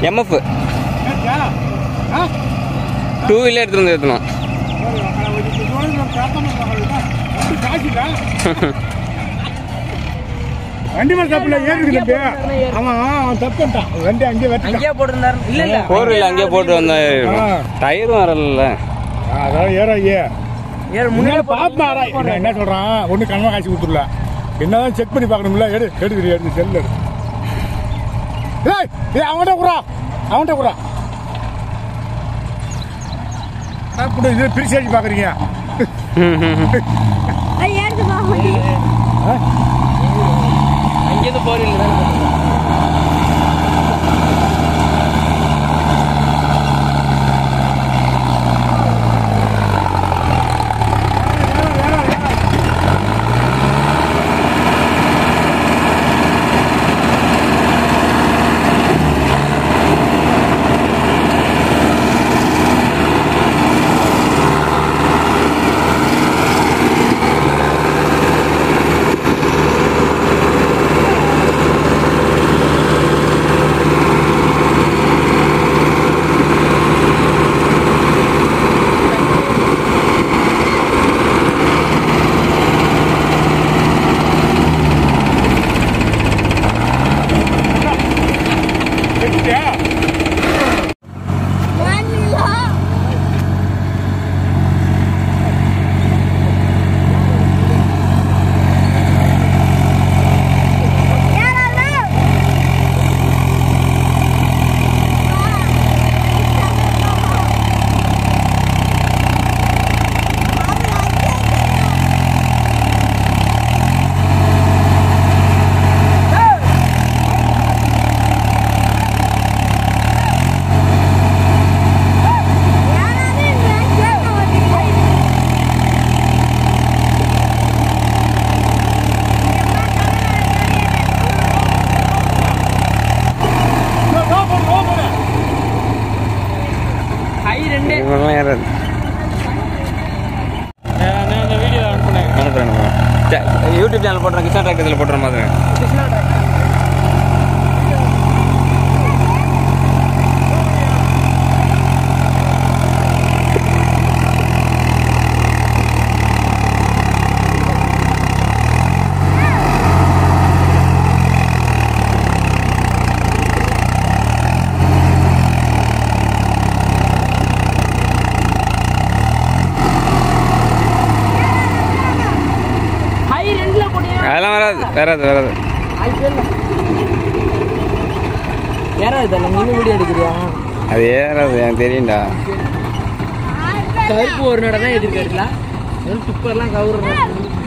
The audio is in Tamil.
எம்எஃப் டூ வீலர் எடுத்துட்டு வந்து ஏற்றணும் வண்டி மேல தப்பு இல்ல ஏறிருக்கு தம்பி அவன் அவன் தப்பு பண்ணிட்டான் வண்டி அங்கேயே வெட்டிட்டான் அங்கேயே போட்டிருந்தாரு இல்ல இல்ல ஃபோர் வீலர் அங்கேயே போட்டு வந்தா ஆ. டயரும் வரல அதான் ஏறா ஐயே ஏறு முன்னாடி முன்னாடி பாப்பா என்ன சொல்றான் ஒண்ணு கனவா காய்ச்சி கொடுத்துடல என்னதான் செக் பண்ணி பார்க்கணும்ல எடு எடுக்கிறீ எடுத்து செல்லு எடு ஏய் ஏய் அவன்கிட்ட குறா அவன்கிட்ட குறா அப்படி இது பிரிச்சு அடிச்சு பாக்குறீங்க அங்கேயிருந்து போர் இல்லை எடுத்துட்டியா? வா, வா, போடு, வா, போடு. ஹை ரெண்டு இவங்கெல்லாம் ஏறாது நான் அந்த வீடியோ அனுப்புனேன் அனுப்புறேன் யூடியூப் சேனல் போட்டுறேன் கிருஷ்ணா டிராக்டர் இதில் போட்டுற மாதிரி ஹை ரெண்டுல போட்டீங்கன்னா அதெல்லாம் வராது வராது வராது யாராவது தெரியல நீங்க வீடியோ எடுக்கிறியா அது ஏறாது எனக்கு தெரியும்டா கருப்பு ஒரு நட தான் எதிர்க்காருல துப்பெல்லாம் கவுரு